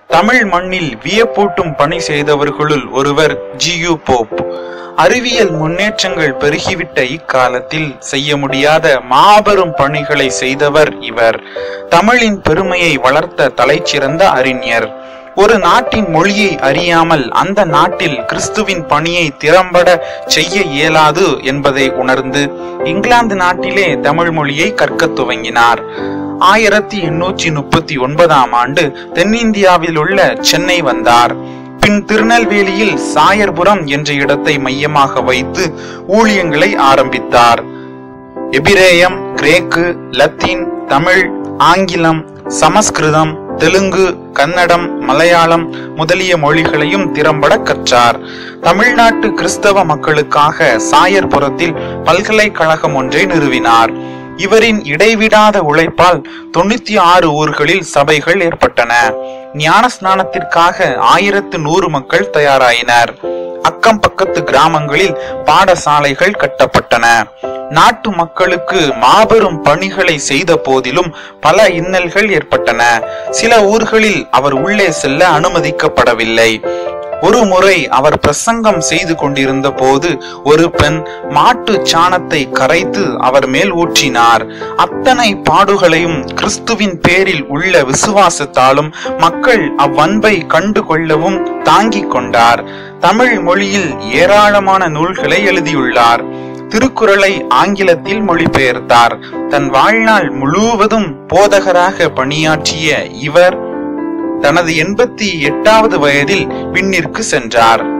தமிழ் மண்ணில் வியப்பூட்டும் பணி செய்தவர்களுள் ஒருவர் ஜியு போப் அறிவியல் முன்னேற்றங்கள் பெருகிவிட்ட இக்காலத்தில் செய்ய முடியாத மாபெரும் பணிகளை செய்தவர் இவர் தமிழின் பெருமையை வளர்த்த தலைச்சிறந்த அறிஞர் ஒரு நாட்டின் மொழியை அறியாமல் அந்த நாட்டில் கிறிஸ்துவின் பணியை திறம்பட செய்ய இயலாது என்பதை உணர்ந்து இங்கிலாந்து நாட்டிலே தமிழ் மொழியை கற்கத் துவங்கினார் ஆயிரத்தி எண்ணூற்றி முப்பத்தி ஒன்பதாம் ஆண்டு தென்னிந்தியாவில் உள்ள சென்னை வந்தார் பின் திருநெல்வேலியில் சாயர்புரம் என்ற இடத்தை மையமாக வைத்து ஊழியங்களை ஆரம்பித்தார் எபிரேயம் கிரேக்கு லத்தீன் தமிழ் ஆங்கிலம் சமஸ்கிருதம் தெலுங்கு கன்னடம் மலையாளம் முதலிய மொழிகளையும் திறம்பட கற்றார் தமிழ்நாட்டு கிறிஸ்தவ மக்களுக்காக சாயர்புரத்தில் பல்கலைக்கழகம் ஒன்றை நிறுவினார் இவரின் இடைவிடாத உழைப்பால் தொண்ணூத்தி ஆறு ஊர்களில் சபைகள் ஏற்பட்டன ஞான ஸ்நானத்திற்காக ஆயிரத்து நூறு மக்கள் தயாராயினர் அக்கம் பக்கத்து கிராமங்களில் பாடசாலைகள் கட்டப்பட்டன நாட்டு மக்களுக்கு மாபெரும் பணிகளை செய்த போதிலும் பல இன்னல்கள் ஏற்பட்டன சில ஊர்களில் அவர் உள்ளே செல்ல அனுமதிக்கப்படவில்லை ஒரு முறை அவர் பிரசங்கம் செய்து கொண்டிருந்த போது ஒரு பெண் மாட்டு சாணத்தை கரைத்து அவர் மேல் ஊற்றினார் அத்தனை பாடுகளையும் கிறிஸ்துவின் பேரில் உள்ள விசுவாசத்தாலும் மக்கள் அவ்வன்பை கண்டு கொள்ளவும் தாங்கிக் கொண்டார் தமிழ் மொழியில் ஏராளமான நூல்களை எழுதியுள்ளார் திருக்குறளை ஆங்கிலத்தில் மொழிபெயர்த்தார் தன் வாழ்நாள் முழுவதும் போதகராக பணியாற்றிய இவர் தனது எண்பத்தி எட்டாவது வயதில் விண்ணிற்கு சென்றார்